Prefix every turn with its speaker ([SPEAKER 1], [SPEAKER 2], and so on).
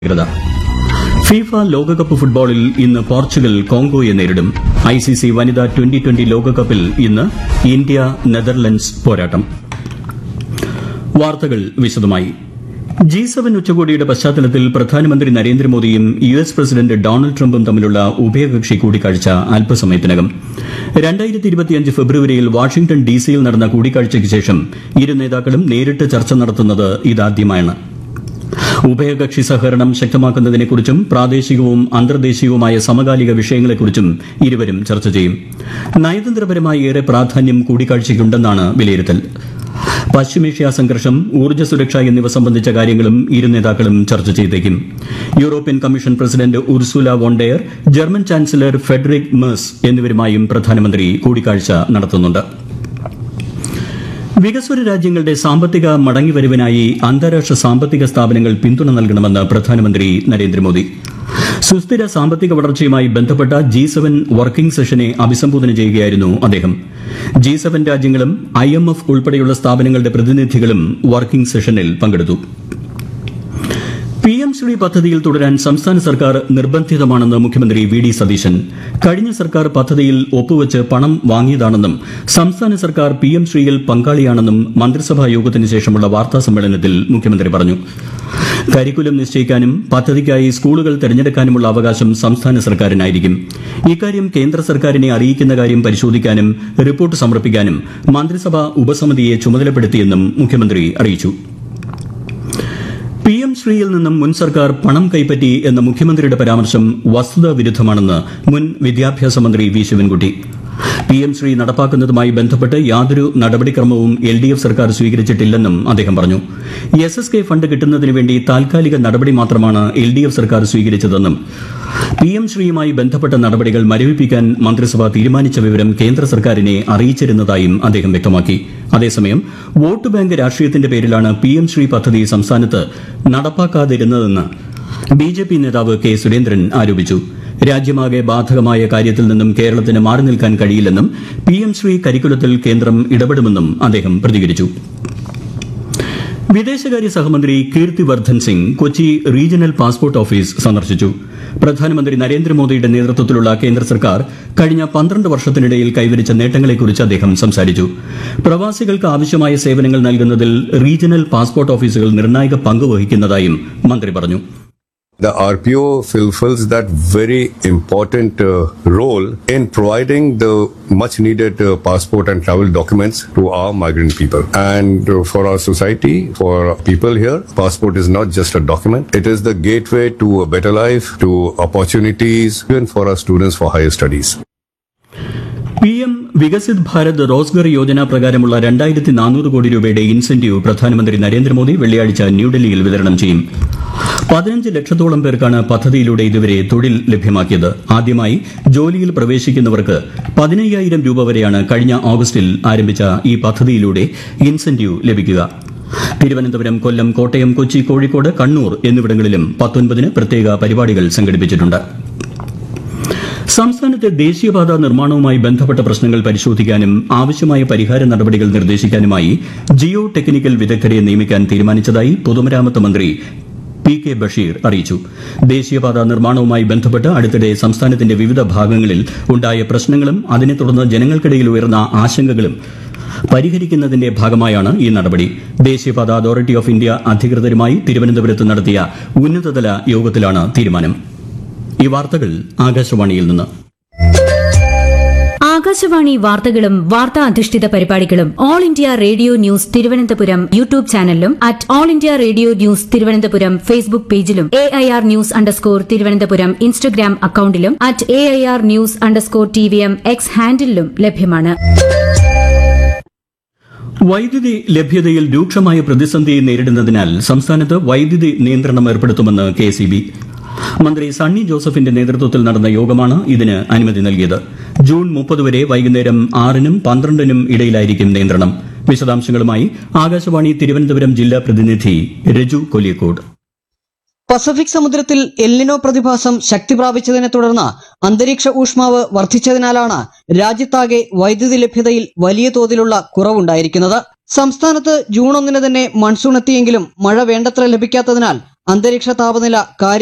[SPEAKER 1] ജാഗ്രത ഫിഫ ലോകകപ്പ് ഫുട്ബോളിൽ ഇന്ന് പോർച്ചുഗൽ കോങ്കോയെ നേരിടും ഐസിസി വനിതാ ട്വന്റി ട്വന്റി ലോകകപ്പിൽ ഇന്ന് ഇന്ത്യ നെതർലൻഡ്സ് പോരാട്ടം വാർത്തകൾ വിശദമായി ജി സെവൻ ഉച്ചകോടിയുടെ പശ്ചാത്തലത്തിൽ പ്രധാനമന്ത്രി നരേന്ദ്രമോദിയും യു എസ് പ്രസിഡന്റ് ഡൊണാൾഡ് ട്രംപും തമ്മിലുള്ള ഉഭയകക്ഷി കൂടിക്കാഴ്ച അല്പസമയത്തിനകം ഫെബ്രുവരിയിൽ വാഷിംഗ്ടൺ ഡിസിയിൽ നടന്ന കൂടിക്കാഴ്ചയ്ക്ക് ശേഷം ഇരു നേതാക്കളും നേരിട്ട് ചർച്ച നടത്തുന്നത് ഇതാദ്യമായാണ് ഉഭയകക്ഷി സഹകരണം ശക്തമാക്കുന്നതിനെക്കുറിച്ചും പ്രാദേശികവും അന്തർദേശീയവുമായ സമകാലിക വിഷയങ്ങളെക്കുറിച്ചും ഇരുവരും ചർച്ച ചെയ്യും നയതന്ത്രപരമായി ഏറെ പ്രാധാന്യം കൂടിക്കാഴ്ചയ്ക്കുണ്ടെന്നാണ് വിലയിരുത്തൽ പശ്ചിമേഷ്യ സംഘർഷം ഊർജ്ജ സുരക്ഷ എന്നിവ സംബന്ധിച്ച കാര്യങ്ങളും ഇരു നേതാക്കളും ചർച്ച ചെയ്തേക്കും European commission president Ursula von der Leyen German chancellor Friedrich Merz എന്നിവരുമായും പ്രധാനമന്ത്രി കൂടിക്കാഴ്ച നടത്തുന്നുണ്ട് വികസ്വര രാജ്യങ്ങളുടെ സാമ്പത്തിക മടങ്ങിവരവിനായി അന്താരാഷ്ട്ര സാമ്പത്തിക സ്ഥാപനങ്ങൾ പിന്തുണ നൽകണമെന്ന് പ്രധാനമന്ത്രി നരേന്ദ്രമോദി സുസ്ഥിര സാമ്പത്തിക വളർച്ചയുമായി ബന്ധപ്പെട്ട ജി സെവൻ വർക്കിംഗ് സെഷനെ അഭിസംബോധന ചെയ്യുകയായിരുന്നു അദ്ദേഹം ജി സെവൻ രാജ്യങ്ങളും ഐ എം എഫ് ഉൾപ്പെടെയുള്ള സ്ഥാപനങ്ങളുടെ പ്രതിനിധികളും വർക്കിംഗ് സെഷനിൽ പങ്കെടുത്തു പി എം ശ്രീ പദ്ധതിയിൽ തുടരാൻ സംസ്ഥാന സർക്കാർ നിർബന്ധിതമാണെന്ന് മുഖ്യമന്ത്രി വി ഡി സതീശൻ കഴിഞ്ഞ സർക്കാർ പദ്ധതിയിൽ ഒപ്പുവച്ച് പണം വാങ്ങിയതാണെന്നും സംസ്ഥാന സർക്കാർ പി എം ശ്രീയിൽ പങ്കാളിയാണെന്നും മന്ത്രിസഭാ യോഗത്തിന് ശേഷമുള്ള വാർത്താ സമ്മേളനത്തിൽ മുഖ്യമന്ത്രി പറഞ്ഞു കരിക്കുലം നിശ്ചയിക്കാനും പദ്ധതിക്കായി സ്കൂളുകൾ തെരഞ്ഞെടുക്കാനുമുള്ള അവകാശം സംസ്ഥാന സർക്കാരിനായിരിക്കും ഇക്കാര്യം കേന്ദ്ര സർക്കാരിനെ അറിയിക്കുന്ന കാര്യം പരിശോധിക്കാനും റിപ്പോർട്ട് സമർപ്പിക്കാനും മന്ത്രിസഭാ ഉപസമിതിയെ ചുമതലപ്പെടുത്തിയെന്നും മുഖ്യമന്ത്രി അറിയിച്ചു പി എം ശ്രീയിൽ നിന്നും മുൻ സർക്കാർ പണം കൈപ്പറ്റി എന്ന മുഖ്യമന്ത്രിയുടെ പരാമർശം വസ്തുതാ വിരുദ്ധമാണെന്ന് മുൻ വിദ്യാഭ്യാസ മന്ത്രി V Sivankutty P M Shri നടപ്പാക്കുന്നതുമായി ബന്ധപ്പെട്ട് യാതൊരു നടപടിക്രമവും എൽ ഡി എഫ് സർക്കാർ സ്വീകരിച്ചിട്ടില്ലെന്നും അദ്ദേഹം പറഞ്ഞു എസ് എസ് കെ ഫണ്ട് കിട്ടുന്നതിന് വേണ്ടി താൽക്കാലിക നടപടി മാത്രമാണ് എൽ ഡി എഫ് സർക്കാർ സ്വീകരിച്ചതെന്നും പി എം ശ്രീയുമായി ബന്ധപ്പെട്ട നടപടികൾ മരവിപ്പിക്കാൻ മന്ത്രിസഭ തീരുമാനിച്ച വിവരം കേന്ദ്ര സർക്കാരിനെ അറിയിച്ചിരുന്നതായും അദ്ദേഹം വ്യക്തമാക്കി അതേസമയം വോട്ട് ബാങ്ക് രാഷ്ട്രീയത്തിന്റെ പേരിലാണ് പി എം ശ്രീ പദ്ധതി സംസ്ഥാനത്ത് നടപ്പാക്കാതിരുന്നതെന്ന് ബി ജെ പി നേതാവ് കെ സുരേന്ദ്രൻ ആരോപിച്ചു രാജ്യമാകെ ബാധകമായ കാര്യത്തിൽ നിന്നും കേരളത്തിന് മാറി നിൽക്കാൻ കഴിയില്ലെന്നും പി എം ശ്രീ കരിക്കുലത്തിൽ കേന്ദ്രം ഇടപെടുമെന്നും അദ്ദേഹം പ്രതികരിച്ചു വിദേശകാര്യ സഹമന്ത്രി Kirti Vardhan Singh Kochi regional passport office സന്ദർശിച്ചു പ്രധാനമന്ത്രി നരേന്ദ്രമോദിയുടെ നേതൃത്വത്തിലുള്ള കേന്ദ്ര സർക്കാർ കഴിഞ്ഞ പന്ത്രണ്ട് വർഷത്തിനിടയിൽ കൈവരിച്ച നേട്ടങ്ങളെക്കുറിച്ച് അദ്ദേഹം സംസാരിച്ചു പ്രവാസികൾക്ക് ആവശ്യമായ സേവനങ്ങൾ നൽകുന്നതിൽ റീജിയണൽ പാസ്പോർട്ട് ഓഫീസുകൾ നിർണായക പങ്ക് വഹിക്കുന്നതായും മന്ത്രി പറഞ്ഞു
[SPEAKER 2] The RPO fulfills that very important uh, role in providing the much needed uh, passport and travel documents to our migrant people. And uh, for our society, for people here, passport is not just a document. It is the gateway to a better life, to opportunities, even for our students for higher studies.
[SPEAKER 1] P M Viksit Bharat Rozgar Yojana പ്രകാരമുള്ള രണ്ടായിരത്തി നാനൂറ് കോടി രൂപയുടെ incentive പ്രധാനമന്ത്രി നരേന്ദ്രമോദി വെള്ളിയാഴ്ച ന്യൂഡൽഹിയിൽ വിതരണം ചെയ്യും പതിനഞ്ച് ലക്ഷത്തോളം പേർക്കാണ് പദ്ധതിയിലൂടെ ഇതുവരെ തൊഴിൽ ലഭ്യമാക്കിയത് ആദ്യമായി ജോലിയിൽ പ്രവേശിക്കുന്നവർക്ക് പതിനയ്യായിരം രൂപ വരെയാണ് കഴിഞ്ഞ ഓഗസ്റ്റിൽ ആരംഭിച്ച ഈ പദ്ധതിയിലൂടെ ഇൻസെന്റീവ് ലഭിക്കുക തിരുവനന്തപുരം കൊല്ലം കോട്ടയം കൊച്ചി കോഴിക്കോട് കണ്ണൂർ എന്നിവിടങ്ങളിലും പത്തൊൻപതിന് പ്രത്യേക പരിപാടികൾ സംഘടിപ്പിച്ചിട്ടുണ്ട് സംസ്ഥാനത്തെ ദേശീയപാത നിർമ്മാണവുമായി ബന്ധപ്പെട്ട പ്രശ്നങ്ങൾ പരിശോധിക്കാനും ആവശ്യമായ പരിഹാര നടപടികൾ നിർദ്ദേശിക്കാനുമായി ജിയോ ടെക്നിക്കൽ വിദഗ്ധരെ നിയമിക്കാൻ തീരുമാനിച്ചതായി പൊതുമരാമത്ത് മന്ത്രി പി കെ ബഷീർ അറിയിച്ചു ദേശീയപാത നിർമ്മാണവുമായി ബന്ധപ്പെട്ട് അടുത്തിടെ സംസ്ഥാനത്തിന്റെ വിവിധ ഭാഗങ്ങളിൽ ഉണ്ടായ പ്രശ്നങ്ങളും അതിനെ തുടർന്ന് ജനങ്ങൾക്കിടയിൽ ഉയർന്ന ആശങ്കകളും പരിഹരിക്കുന്നതിന്റെ ഭാഗമായാണ് ഈ നടപടി ദേശീയപാത അതോറിറ്റി ഓഫ് ഇന്ത്യ അധികൃതരുമായി തിരുവനന്തപുരത്ത് നടത്തിയ ഉന്നതതല യോഗത്തിലാണ് തീരുമാനം ഈ വാർത്തകൾ ആകാശവാണിയിൽ നിന്ന്
[SPEAKER 3] ആകാശവാണി വാർത്തകളും വാർത്താ അധിഷ്ഠിത പരിപാടികളും all India radio news Thiruvananthapuram YouTube ചാനലിലും at all India radio news Thiruvananthapuram Facebook പേജിലും A I R news underscore Thiruvananthapuram Instagram അക്കൌണ്ടിലും at A I R news underscore T V M X ഹാൻഡിലും ലഭ്യമാണ്
[SPEAKER 1] വൈദ്യുതി ലഭ്യതയിൽ രൂക്ഷമായ പ്രതിസന്ധി നേരിടുന്നതിനാൽ സംസ്ഥാനത്ത് വൈദ്യുതി നിയന്ത്രണം ഏർപ്പെടുത്തുമെന്ന് കെ സി ബി മന്ത്രി സണ്ണി ജോസഫിന്റെ നേതൃത്വത്തിൽ നടന്ന യോഗമാണ് ഇതിന് അനുമതി നൽകിയത് ജൂൺ മുപ്പത് വരെ വൈകുന്നേരം ആറിനും പന്ത്രണ്ടിനും ഇടയിലായിരിക്കും നിയന്ത്രണം വിശദാംശങ്ങളുമായി ആകാശവാണി തിരുവനന്തപുരം ജില്ലാ പ്രതിനിധി രജു കൊല്ലിക്കോട്
[SPEAKER 4] പസഫിക് സമുദ്രത്തിൽ എല്ലിനോ പ്രതിഭാസം ശക്തി പ്രാപിച്ചതിനെ തുടർന്ന് അന്തരീക്ഷ ഊഷ്മാവ് വർദ്ധിച്ചതിനാലാണ് രാജ്യത്താകെ വൈദ്യുതി ലഭ്യതയിൽ വലിയ തോതിലുള്ള കുറവുണ്ടായിരിക്കുന്നത് സംസ്ഥാനത്ത് ജൂൺ ഒന്നിന് തന്നെ മൺസൂൺ എത്തിയെങ്കിലും മഴ വേണ്ടത്ര ലഭിക്കാത്തതിനാൽ അന്തരീക്ഷ താപനില കാര്യ